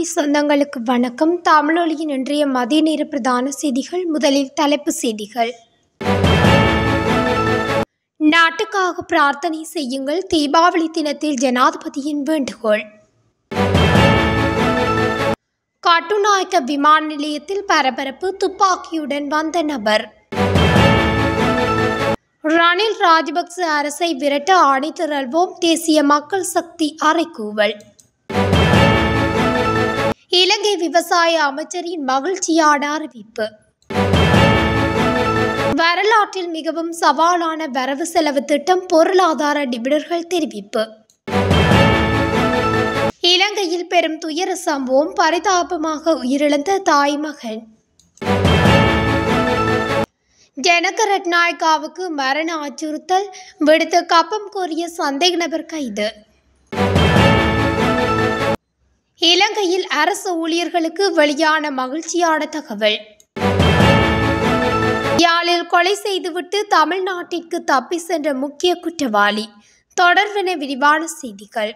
சொந்தங்களுக்கு வணக்கம் தமிழொலியின் இன்றைய மதிய நேர பிரதான செய்திகள் முதலில் தலைப்புச் செய்திகள் நாட்டுக்காக பிரார்த்தனை செய்யுங்கள் தீபாவளி தினத்தில் ஜனாதிபதியின் வேண்டுகோள் கட்டுநாயக்க விமான நிலையத்தில் பரபரப்பு துப்பாக்கியுடன் வந்த நபர் ரணில் ராஜபக்ச அரசை விரட்ட ஆணை திரள்வோம் தேசிய மக்கள் சக்தி அறைகூவல் இலங்கை விவசாய அமைச்சரின் மகிழ்ச்சியான அறிவிப்பு வரலாற்றில் மிகவும் சவாலான வரவு செலவு திட்டம் பொருளாதார நிபுணர்கள் தெரிவிப்பு இலங்கையில் பெரும் துயர சம்பவம் பரிதாபமாக உயிரிழந்த தாய் மகன் ஜனக ரட்நாயக்காவுக்கு மரண அச்சுறுத்தல் விடுத்த கப்பம் கோரிய சந்தேக நபர் கைது இலங்கையில் அரசு ஊழியர்களுக்கு வெளியான மகிழ்ச்சியான தகவல் யாழில் கொலை செய்துவிட்டு தமிழ்நாட்டிற்கு தப்பி சென்ற முக்கிய குற்றவாளி தொடர்வென விரிவான செய்திகள்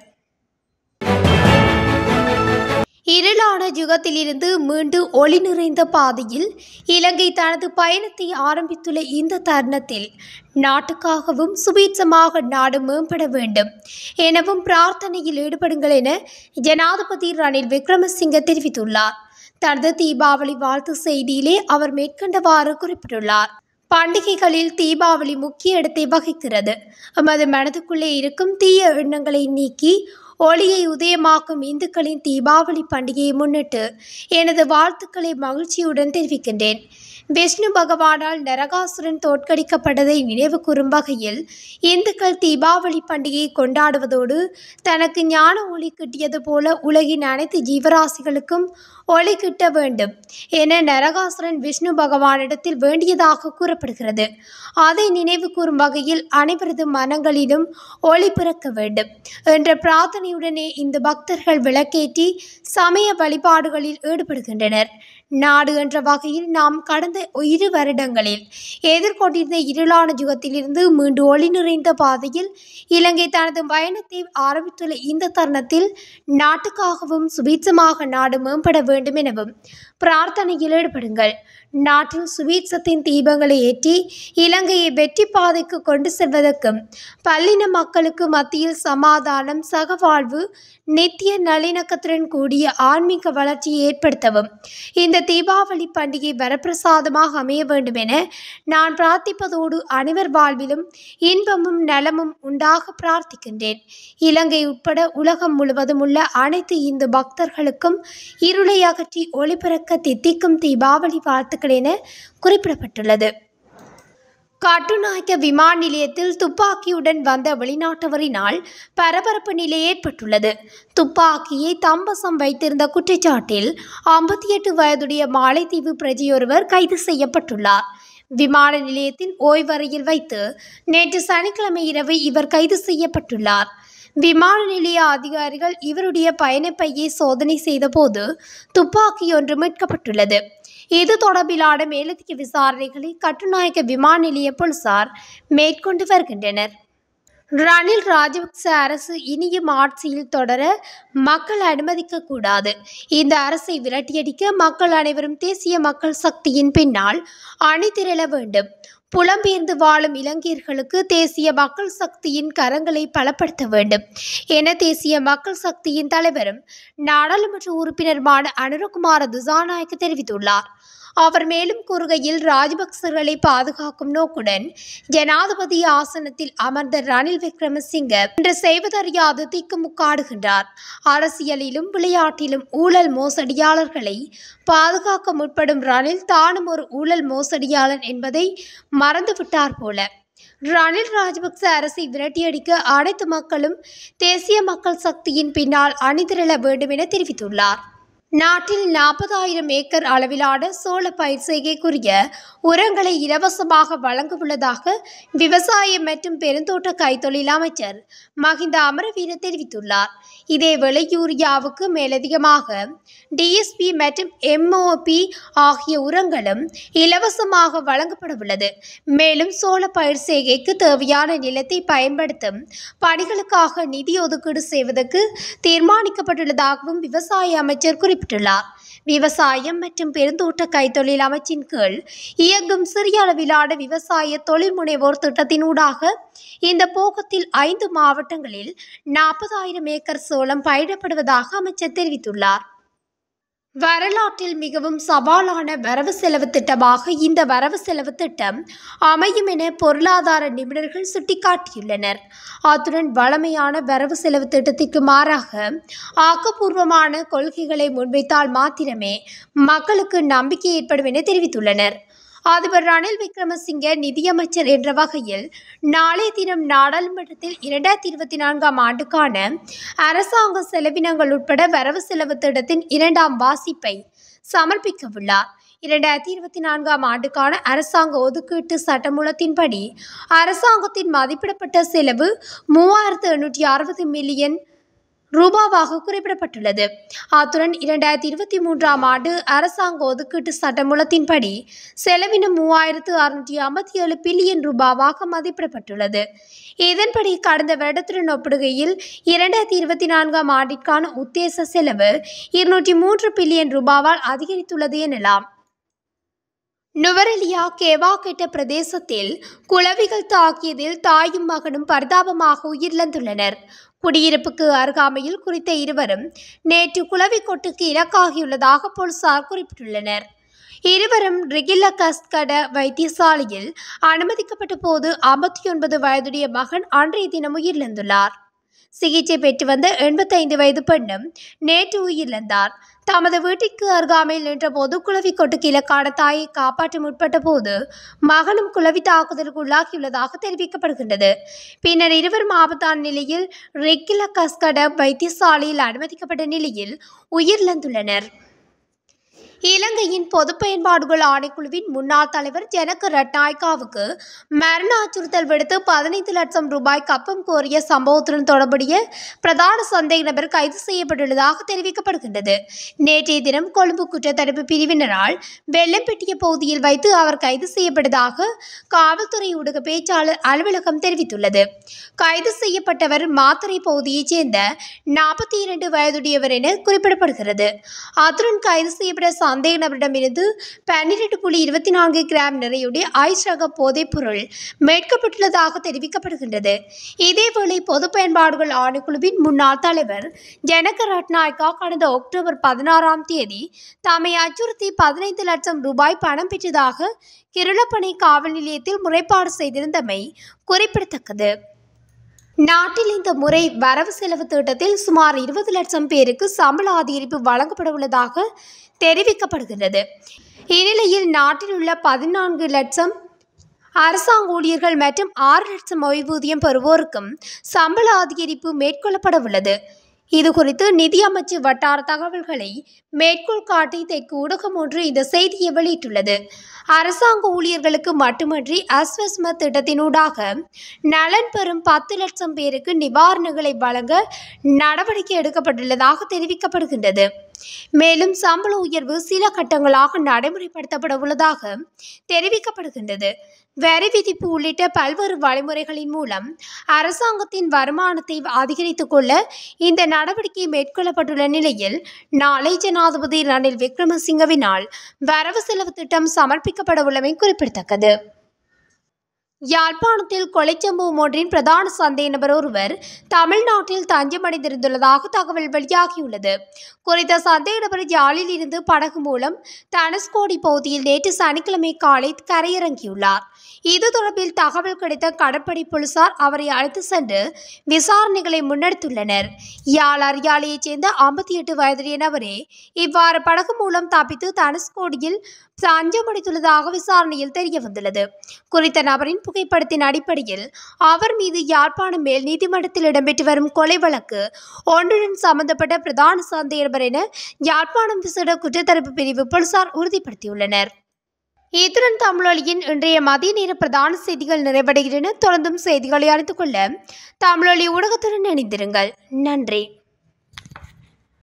இருளான யுகத்திலிருந்து மீண்டு ஒளி நிறைந்த பாதையில் இலங்கை தனது பயணத்தை ஆரம்பித்துள்ள இந்த தருணத்தில் நாட்டுக்காகவும் சுபீட்சமாக நாடு மேம்பட வேண்டும் எனவும் பிரார்த்தனையில் ஈடுபடுங்கள் என ஜனாதிபதி ரணில் விக்ரமசிங்க தெரிவித்துள்ளார் தனது தீபாவளி வாழ்த்து செய்தியிலே அவர் மேற்கண்டவாறு குறிப்பிட்டுள்ளார் பண்டிகைகளில் தீபாவளி முக்கிய இடத்தை வகிக்கிறது எமது மனதுக்குள்ளே இருக்கும் தீய எண்ணங்களை நீக்கி ஒளியை உதயமாக்கும் இந்துக்களின் தீபாவளி பண்டிகையை முன்னிட்டு எனது வாழ்த்துக்களை மகிழ்ச்சியுடன் தெரிவிக்கின்றேன் விஷ்ணு பகவானால் நரகாசுரன் தோற்கடிக்கப்பட்டதை நினைவு கூறும் வகையில் இந்துக்கள் தீபாவளி பண்டிகையை கொண்டாடுவதோடு தனக்கு ஞான ஒளி கிட்டியது போல உலகின் அனைத்து ஜீவராசிகளுக்கும் ஒளி கிட்ட வேண்டும் என நரகாசுரன் விஷ்ணு பகவானிடத்தில் வேண்டியதாக கூறப்படுகிறது அதை நினைவு கூறும் வகையில் அனைவரது மனங்களிலும் ஒளி பிறக்க வேண்டும் என்ற பிரார்த்தனையுடனே இந்த பக்தர்கள் விளக்கேற்றி சமய வழிபாடுகளில் ஈடுபடுகின்றனர் நாடு என்ற வகையில் நாம் கடந்த இரு வருடங்களில் எதிர்கொண்டிருந்த இருளான யுகத்திலிருந்து மீண்டு ஒளி நிறைந்த பாதையில் இலங்கை தனது பயணத்தை ஆரம்பித்துள்ள இந்த தருணத்தில் நாட்டுக்காகவும் சுபீட்சமாக நாடு மேம்பட வேண்டும் எனவும் பிரார்த்தனையில் ஈடுபடுங்கள் நாட்டில் சுபீட்சத்தின் தீபங்களை ஏற்றி இலங்கையை வெற்றி பாதைக்கு கொண்டு செல்வதற்கும் பல்லின மக்களுக்கு மத்தியில் சமாதானம் சகவாழ்வு நித்திய நல்லிணக்கத்துடன் கூடிய ஆன்மீக வளர்ச்சியை ஏற்படுத்தவும் இந்த தீபாவளி பண்டிகை வரப்பிரசாதமாக அமைய வேண்டும் என நான் பிரார்த்திப்பதோடு அனைவர் வாழ்விலும் இன்பமும் நலமும் உண்டாக பிரார்த்திக்கின்றேன் இலங்கை உட்பட உலகம் முழுவதும் உள்ள அனைத்து இந்து பக்தர்களுக்கும் இருளை அகற்றி ஒளிபிறக்க தித்திக்கும் தீபாவளி வாழ்த்துக்கள் என குறிப்பிடப்பட்டுள்ளது கட்டுநாயக்க விமான நிலையத்தில் துப்பாக்கியுடன் வந்த வெளிநாட்டவரினால் பரபரப்பு நிலை ஏற்பட்டுள்ளது துப்பாக்கியை தம்பசம் வைத்திருந்த குற்றச்சாட்டில் ஐம்பத்தி எட்டு வயதுடைய மாலைத்தீவு பிரஜையொருவர் கைது செய்யப்பட்டுள்ளார் விமான நிலையத்தின் ஓய்வறையில் வைத்து நேற்று சனிக்கிழமை இரவு இவர் கைது செய்யப்பட்டுள்ளார் விமான நிலைய அதிகாரிகள் இவருடைய பயணப்பையை சோதனை செய்தபோது துப்பாக்கி ஒன்று மீட்கப்பட்டுள்ளது இது தொடர்பிலான மேலதிக விசாரணைகளை கட்டுநாயக்க விமான நிலைய போலீசார் மேற்கொண்டு வருகின்றனர் ரணில் ராஜபக்ச அரசு இனியும் ஆட்சியில் தொடர மக்கள் அனுமதிக்க கூடாது இந்த அரசை விரட்டியடிக்க மக்கள் அனைவரும் தேசிய மக்கள் சக்தியின் பின்னால் அணிதிரள வேண்டும் புலம்பெயர்ந்து வாழும் இலங்கையர்களுக்கு தேசிய மக்கள் சக்தியின் கரங்களை பலப்படுத்த வேண்டும் என தேசிய மக்கள் சக்தியின் தலைவரும் நாடாளுமன்ற உறுப்பினருமான அனுரகுமார துசாநாயக்க தெரிவித்துள்ளார் அவர் மேலும் கூறுகையில் ராஜபக்சர்களை பாதுகாக்கும் நோக்குடன் ஜனாதிபதி ஆசனத்தில் அமர்ந்த ரணில் விக்ரமசிங்க இன்று செய்வதறியாது திக்குமுக்காடுகின்றார் அரசியலிலும் விளையாட்டிலும் ஊழல் மோசடியாளர்களை பாதுகாக்க முற்படும் ரணில் தானும் ஒரு ஊழல் மோசடியாளன் என்பதை மறந்துவிட்டார் போல ரணில் ராஜபக்ச அரசை விரட்டியடிக்க அனைத்து மக்களும் தேசிய மக்கள் சக்தியின் பின்னால் அணிதிரள வேண்டும் என தெரிவித்துள்ளார் நாட்டில் நாற்பதாயிரம் ஏக்கர் அளவிலான சோள பயிர் செய்கைக்குரிய உரங்களை இலவசமாக வழங்க உள்ளதாக விவசாய மற்றும் பெருந்தோட்ட கைத்தொழில் அமைச்சர் மஹிந்த அமரவீர தெரிவித்துள்ளார் இதேவேளை யூரியாவுக்கு மேலதிகமாக டிஎஸ்பி மற்றும் எம்ஓபி ஆகிய உரங்களும் இலவசமாக வழங்கப்பட உள்ளது மேலும் சோள பயிர் செய்கைக்கு தேவையான நிலத்தை பயன்படுத்தும் பணிகளுக்காக நிதி ஒதுக்கீடு செய்வதற்கு தீர்மானிக்கப்பட்டுள்ளதாகவும் விவசாய அமைச்சர் குறிப்பிட்டார் குறிப்பிட்டுள்ளார் விவசாயம் மற்றும் பெருந்தோட்ட கைத்தொழில் அமைச்சின் கீழ் இயங்கும் சிறிய அளவிலான விவசாய தொழில் முனைவோர் திட்டத்தினூடாக இந்த போகத்தில் ஐந்து மாவட்டங்களில் நாற்பதாயிரம் ஏக்கர் சோளம் பயிரிடப்படுவதாக அமைச்சர் தெரிவித்துள்ளார் வரலாற்றில் மிகவும் சவாலான வரவு செலவு திட்டமாக இந்த வரவு செலவு திட்டம் அமையும் என பொருளாதார நிபுணர்கள் சுட்டிக்காட்டியுள்ளனர் அத்துடன் வளமையான வரவு செலவு திட்டத்திற்கு மாறாக ஆக்கப்பூர்வமான கொள்கைகளை முன்வைத்தால் மாத்திரமே மக்களுக்கு நம்பிக்கை ஏற்படும் என தெரிவித்துள்ளனர் அதிபர் ரணில் விக்ரமசிங்க நிதியமைச்சர் என்ற வகையில் நாளைய தினம் நாடாளுமன்றத்தில் இரண்டாயிரத்தி இருபத்தி நான்காம் ஆண்டுக்கான அரசாங்க செலவினங்கள் உட்பட வரவு செலவு திட்டத்தின் இரண்டாம் வாசிப்பை சமர்ப்பிக்க உள்ளார் இரண்டாயிரத்தி இருபத்தி நான்காம் ஆண்டுக்கான அரசாங்க ஒதுக்கீட்டு சட்டமூலத்தின்படி அரசாங்கத்தின் மதிப்பிடப்பட்ட செலவு மூவாயிரத்து எண்ணூற்றி அறுபது மில்லியன் ரூபாவாக குறிப்பிடப்பட்டுள்ளது அத்துடன் இரண்டாயிரத்தி இருபத்தி மூன்றாம் ஆண்டு அரசாங்க ஒதுக்கீட்டு சட்டமூலத்தின்படி செலவினம் மூவாயிரத்து அறுநூற்றி ஐம்பத்தி ஏழு பில்லியன் ரூபாவாக மதிப்பிடப்பட்டுள்ளது இதன்படி கடந்த வருடத்துடன் ஒப்பிடுகையில் இரண்டாயிரத்தி இருபத்தி நான்காம் ஆண்டிற்கான உத்தேச செலவு இருநூற்றி மூன்று பில்லியன் ரூபாவால் அதிகரித்துள்ளது எனலாம் நுவரெலியா கேவாகெட்ட பிரதேசத்தில் குளவிகள் தாக்கியதில் தாயும் மகனும் பரிதாபமாக உயிரிழந்துள்ளனர் குடியிருப்புக்கு அருகாமையில் குறித்த இருவரும் நேற்று குளவிக்கொட்டுக்கு இலக்காகியுள்ளதாக போலீசார் குறிப்பிட்டுள்ளனர் இருவரும் ரிகில்ல கஸ்கட வைத்தியசாலையில் அனுமதிக்கப்பட்ட போது ஐம்பத்தி ஒன்பது வயதுடைய மகன் அன்றைய தினம் உயிரிழந்துள்ளார் சிகிச்சை பெற்று வந்த எண்பத்தைந்து வயது பெண்ணும் நேற்று உயிரிழந்தார் தமது வீட்டிற்கு அருகாமையில் நின்றபோது குளவி கொட்டுக்கு இலக்கான தாயை காப்பாற்ற முற்பட்ட போது மகனும் குளவி தாக்குதலுக்கு உள்ளாகியுள்ளதாக தெரிவிக்கப்படுகின்றது பின்னர் இருவரும் ஆபத்தான நிலையில் ரெக்கில கஸ்கட வைத்தியசாலையில் அனுமதிக்கப்பட்ட நிலையில் உயிரிழந்துள்ளனர் இலங்கையின் பொது பயன்பாடுகள் ஆணைக்குழுவின் முன்னாள் தலைவர் ஜனக ரட்நாயக்காவுக்கு மரண அச்சுறுத்தல் விடுத்து பதினைந்து லட்சம் ரூபாய் கப்பம் கோரிய சம்பவத்துடன் தொடர்புடைய பிரதான சந்தேக நபர் கைது செய்யப்பட்டுள்ளதாக தெரிவிக்கப்படுகின்றது நேற்றைய தினம் கொழும்பு குற்றத்தடுப்பு பிரிவினரால் வெள்ளம்பெட்டிய பகுதியில் வைத்து அவர் கைது செய்யப்பட்டதாக காவல்துறை ஊடக பேச்சாளர் அலுவலகம் தெரிவித்துள்ளது கைது செய்யப்பட்டவர் மாத்தறை பகுதியைச் சேர்ந்த நாற்பத்தி இரண்டு வயதுடையவர் என குறிப்பிடப்படுகிறது அத்துடன் கைது செய்யப்பட்ட சந்தேக நபரிடமிருந்து பன்னிரண்டு புள்ளி இருபத்தி நான்கு கிராம் நிறையுடைய ஐஸ் ரக போதைப் பொருள் மீட்கப்பட்டுள்ளதாக தெரிவிக்கப்படுகின்றது இதேவேளை பொது பயன்பாடுகள் ஆணைக்குழுவின் முன்னாள் தலைவர் ஜனக ரட்நாயக்கா கடந்த அக்டோபர் பதினாறாம் தேதி தம்மை அச்சுறுத்தி பதினைந்து லட்சம் ரூபாய் பணம் பெற்றதாக கிருளப்பனை காவல் நிலையத்தில் முறைப்பாடு செய்திருந்தமை குறிப்பிடத்தக்கது நாட்டில் இந்த முறை வரவு செலவு திட்டத்தில் சுமார் இருபது லட்சம் பேருக்கு சம்பள அதிகரிப்பு வழங்கப்பட உள்ளதாக தெரிவிக்கப்படுகிறது இந்நிலையில் நாட்டில் உள்ள பதினான்கு லட்சம் அரசாங்க ஊழியர்கள் மற்றும் ஆறு லட்சம் ஓய்வூதியம் பெறுவோருக்கும் சம்பள அதிகரிப்பு மேற்கொள்ளப்பட உள்ளது இது குறித்து நிதியமைச்சு வட்டார தகவல்களை மேற்கோள் காட்டி தெற்கு ஊடகம் ஒன்று இந்த செய்தியை வெளியிட்டுள்ளது அரசாங்க ஊழியர்களுக்கு மட்டுமன்றி அஸ்வஸ்ம திட்டத்தினூடாக நலன் பெறும் பத்து லட்சம் பேருக்கு நிவாரணங்களை வழங்க நடவடிக்கை எடுக்கப்பட்டுள்ளதாக தெரிவிக்கப்படுகின்றது மேலும் சம்பள உயர்வு சில கட்டங்களாக நடைமுறைப்படுத்தப்பட உள்ளதாக தெரிவிக்கப்படுகின்றது வரி விதிப்பு உள்ளிட்ட பல்வேறு வழிமுறைகளின் மூலம் அரசாங்கத்தின் வருமானத்தை அதிகரித்துக் கொள்ள இந்த நடவடிக்கை மேற்கொள்ளப்பட்டுள்ள நிலையில் நாளை ஜனாதிபதி ரணில் விக்ரமசிங்கவினால் வரவு செலவு திட்டம் சமர்ப்பிக்கப்பட உள்ளமை குறிப்பிடத்தக்கது யாழ்ப்பாணத்தில் கொலைச்சம்பவம் ஒன்றின் பிரதான சந்தேக நபர் ஒருவர் தமிழ்நாட்டில் தஞ்சமடைந்திருந்துள்ளதாக தகவல் வெளியாகியுள்ளது குறித்த சந்தேக நபர் யாழில் இருந்து படகு மூலம் தனுஷ்கோடி பகுதியில் நேற்று சனிக்கிழமை காலை கரையிறங்கியுள்ளார் இது தொடர்பில் தகவல் கிடைத்த கடற்படை போலீசார் அவரை அழைத்து சென்று விசாரணைகளை முன்னெடுத்துள்ளனர் யாழ் அரியாலையைச் சேர்ந்த ஐம்பத்தி எட்டு வயதுடைய நபரே இவ்வாறு படகு மூலம் தப்பித்து தனுஷ்கோடியில் தஞ்சமடைந்துள்ளதாக விசாரணையில் தெரிய வந்துள்ளது குறித்த நபரின் புகைப்படத்தின் அடிப்படையில் அவர் மீது யாழ்ப்பாணம் மேல் நீதிமன்றத்தில் இடம்பெற்று வரும் கொலை வழக்கு ஒன்றுடன் சம்பந்தப்பட்ட பிரதான சந்தேக நபர் என யாழ்ப்பாணம் விசேட குற்றத்தடுப்பு பிரிவு போலீசார் உறுதிப்படுத்தியுள்ளனர் இத்துடன் தமிழொலியின் இன்றைய மதிய நேர பிரதான செய்திகள் நிறைவடைகின்றன தொடர்ந்தும் செய்திகளை அறிந்து கொள்ள தமிழொலி ஊடகத்துடன் இணைந்திருங்கள் நன்றி